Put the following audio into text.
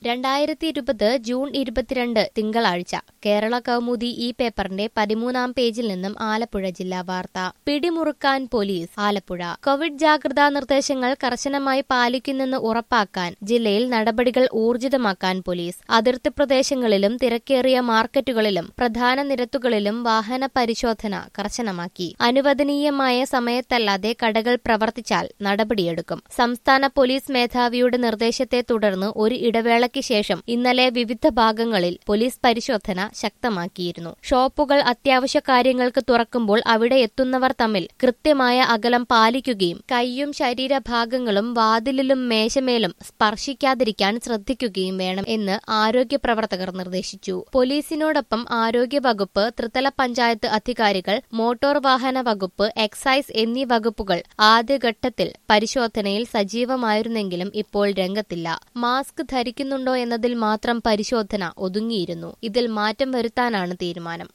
രണ്ടായിരത്തി ഇരുപത് ജൂൺ ഇരുപത്തിരണ്ട് തിങ്കളാഴ്ച കേരള കൗമുദി ഈ പേപ്പറിന്റെ പതിമൂന്നാം പേജിൽ നിന്നും ആലപ്പുഴ ജില്ലാ വാർത്ത പിടിമുറുക്കാൻ പോലീസ് ആലപ്പുഴ കോവിഡ് ജാഗ്രതാ നിർദ്ദേശങ്ങൾ കർശനമായി പാലിക്കുന്നെന്ന് ഉറപ്പാക്കാൻ ജില്ലയിൽ നടപടികൾ ഊർജിതമാക്കാൻ പോലീസ് അതിർത്തി പ്രദേശങ്ങളിലും തിരക്കേറിയ മാർക്കറ്റുകളിലും പ്രധാന നിരത്തുകളിലും വാഹന പരിശോധന കർശനമാക്കി അനുവദനീയമായ സമയത്തല്ലാതെ കടകൾ പ്രവർത്തിച്ചാൽ നടപടിയെടുക്കും സംസ്ഥാന പോലീസ് മേധാവിയുടെ നിർദ്ദേശത്തെ തുടർന്ന് ഒരു ഇടവേളയ്ക്ക് ശേഷം ഇന്നലെ വിവിധ ഭാഗങ്ങളിൽ പോലീസ് പരിശോധന ശക്തമാക്കിയിരുന്നു ഷോപ്പുകൾ അത്യാവശ്യ കാര്യങ്ങൾക്ക് തുറക്കുമ്പോൾ അവിടെ എത്തുന്നവർ തമ്മിൽ കൃത്യമായ അകലം പാലിക്കുകയും കൈയും ശരീരഭാഗങ്ങളും വാതിലിലും മേശമേലും സ്പർശിക്കാതിരിക്കാൻ ശ്രദ്ധിക്കുകയും വേണം എന്ന് ആരോഗ്യ പ്രവർത്തകർ നിർദ്ദേശിച്ചു പോലീസിനോടൊപ്പം ആരോഗ്യ വകുപ്പ് ത്രിതല പഞ്ചായത്ത് അധികാരികൾ മോട്ടോർ വാഹന വകുപ്പ് എക്സൈസ് എന്നീ വകുപ്പുകൾ ആദ്യഘട്ടത്തിൽ പരിശോധനയിൽ സജീവമായിരുന്നെങ്കിലും ഇപ്പോൾ രംഗത്തില്ല മാസ്ക് ധരിക്കുന്നുണ്ടോ എന്നതിൽ മാത്രം പരിശോധന ഒതുങ്ങിയിരുന്നു ഇതിൽ മാറ്റം വരുത്താനാണ് തീരുമാനം